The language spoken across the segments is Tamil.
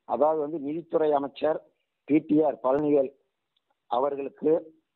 அதாவது வந்து நிதித்துறை அமைச்சர் பிடிஆர் பழனிவேல் அவர்களுக்கு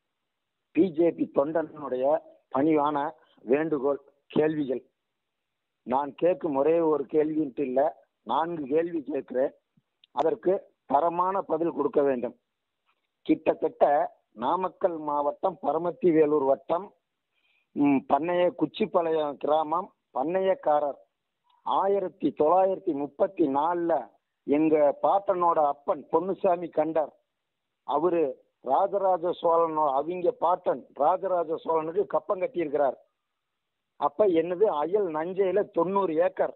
பிஜேபி தொண்டனுடைய பணிவான வேண்டுகோள் கேள்விகள் நான் கேட்கும் ஒரே ஒரு கேள்வின்ட்டு இல்லை நான்கு கேள்வி கேட்கிறேன் அதற்கு தரமான பதில் கொடுக்க வேண்டும் கிட்டத்தட்ட நாமக்கல் மாவட்டம் பரமத்தி வேலூர் வட்டம் ம், பண்ணைய குச்சிப்பாளையம் கிராமம் பண்ணையக்காரர் ஆயிரத்தி தொள்ளாயிரத்தி முப்பத்தி நாலில் எங்க பாட்டனோட அப்பன் பொன்னுசாமி கண்டார் அவரு ராஜராஜ சோழனோ அவங்க பாட்டன் ராஜராஜ சோழனுக்கு கப்பம் கட்டியிருக்கிறார் அப்ப என்னது அயல் நஞ்சையில தொண்ணூறு ஏக்கர்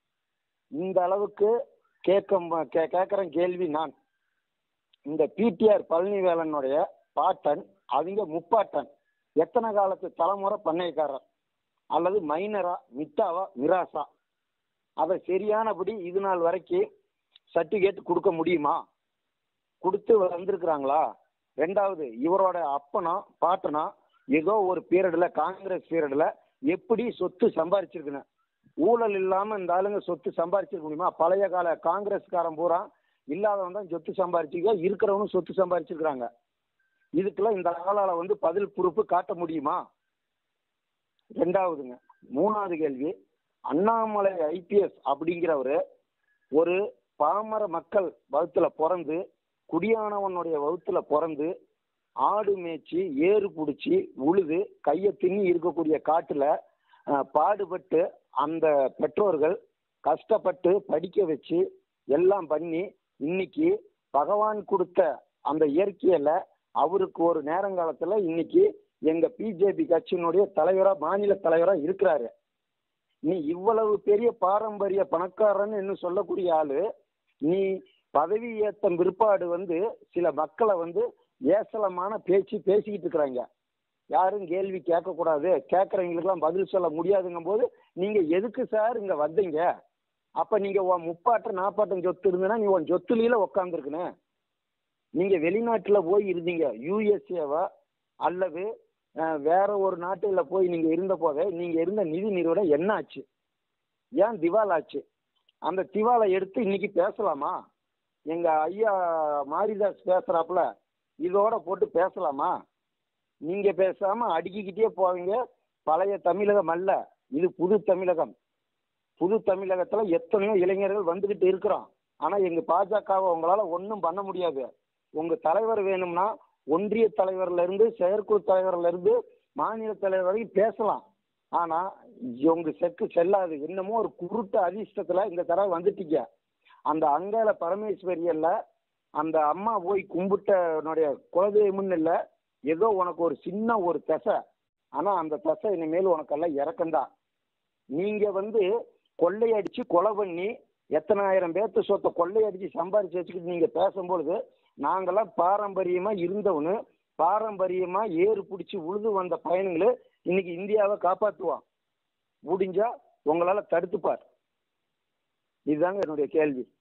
இந்த அளவுக்கு கேட்க கேட்குறேன் கேள்வி நான் இந்த பிடிஆர் பழனிவேலனுடைய பாட்டன் அவங்க முப்பாட்டன் எத்தனை காலத்து தலைமுறை பண்ணைக்காரர் அல்லது மைனரா மிட்டாவா மிராசா அதை சரியானபடி இது நாள் வரைக்கும் சர்டிஃபிகேட் கொடுக்க முடியுமா கொடுத்து வந்திருக்கிறாங்களா ரெண்டாவது இவரோட அப்பனா பாட்டனா ஏதோ ஒரு பீரியடில் காங்கிரஸ் பீரியடில் எப்படி சொத்து சம்பாரிச்சிருக்கணும் ஊழல் இல்லாமல் இந்த ஆளுங்க சொத்து சம்பாரிச்சிருக்க முடியுமா பழைய கால காங்கிரஸ்காரன் பூரா இல்லாதவன் தான் சொத்து சம்பாரிச்சிருக்கா இருக்கிறவனும் சொத்து சம்பாரிச்சிருக்கிறாங்க இதுக்கெல்லாம் இந்த ஆளால் வந்து பதில் பொறுப்பு காட்ட முடியுமா ரெண்டாவதுங்க மூணாவது கேள்வி அண்ணாமலை ஐபிஎஸ் அப்படிங்கிறவர் ஒரு பாமர மக்கள் வகுத்துல பிறந்து குடியானவனுடைய வகுத்துல பிறந்து ஆடு மேய்ச்சி ஏறு பிடிச்சி உழுது கையை தின்னி இருக்கக்கூடிய காட்டுல அஹ், பாடுபட்டு அந்த பெற்றோர்கள் கஷ்டப்பட்டு படிக்க வச்சு எல்லாம் பண்ணி இன்னைக்கு பகவான் கொடுத்த அந்த இயற்கையில அவருக்கு ஒரு நேரங்காலத்துல இன்னைக்கு எங்க பிஜேபி கட்சியினுடைய தலைவரா மாநில தலைவரா இருக்கிறாரு நீ இவ்வளவு பெரிய பாரம்பரிய பணக்காரன்னு இன்னும் சொல்லக்கூடிய ஆளு நீ பதவி ஏத்தம் பிற்பாடு வந்து சில மக்களை வந்து ஏசலமான பேச்சு பேசிக்கிட்டு இருக்கிறாங்க யாரும் கேள்வி கேட்கக்கூடாது கேட்குறவங்களுக்குலாம் பதில் சொல்ல முடியாதுங்கும் போது நீங்க எதுக்கு சார் இங்க வந்தீங்க அப்ப நீங்க உன் முப்பாட்டம் நாப்பாட்டம் சொத்து இருந்ததுன்னா நீ உன் சொத்துலியில உக்காந்துருக்கணும் நீங்க வெளிநாட்டுல போய் இருந்தீங்க யூஎஸ்ஏவா அல்லது அஹ், வேற ஒரு நாட்டுல போய் நீங்க இருந்த போதே நீங்க இருந்த நிதி நிறுவனம் என்ன ஆச்சு ஏன் திவால் ஆச்சு அந்த திவாலை எடுத்து இன்னைக்கு பேசலாமா எங்க ஐயா மாரிதாஸ் பேசுறாப்புல இதோட போட்டு பேசலாமா நீங்க பேசாம அடுக்கிக்கிட்டே போவீங்க பழைய தமிழகம் அல்ல இது புது தமிழகம் புது தமிழகத்துல எத்தனையோ இளைஞர்கள் வந்துகிட்டு இருக்கிறோம் ஆனா எங்க பாஜகவை உங்களால ஒன்றும் பண்ண முடியாது உங்க தலைவர் வேணும்னா ஒன்றிய தலைவர்ல இருந்து செயற்குழு தலைவர்ல இருந்து மாநில தலைவர் வரைக்கும் பேசலாம் ஆனா உங்க செக்கு செல்லாது என்னமோ ஒரு குருட்டு அதிர்ஷ்டத்துல இந்த தடவை வந்துட்டீங்க அந்த அங்கால பரமேஸ்வரியல்ல அந்த அம்மா போய் கும்பிட்டனுடைய குலதெய்வம்னு இல்லை ஏதோ உனக்கு ஒரு சின்ன ஒரு தசை ஆனா அந்த தசை இனிமேல் உனக்கெல்லாம் இறக்கம்தான் நீங்க வந்து கொள்ளையடிச்சு கொலை பண்ணி எத்தனாயிரம் பேர்த்து சொத்தை கொள்ளையடிச்சு சம்பாரிச்சு வச்சுக்கிட்டு நீங்க பேசும்பொழுது நாங்கெல்லாம் பாரம்பரியமா இருந்தவனு பாரம்பரியமா ஏறு பிடிச்சி உழுது வந்த பயணங்களு இன்னைக்கு இந்தியாவை காப்பாற்றுவான் முடிஞ்சா உங்களால தடுத்துப்பார் இதுதாங்க என்னுடைய கேள்வி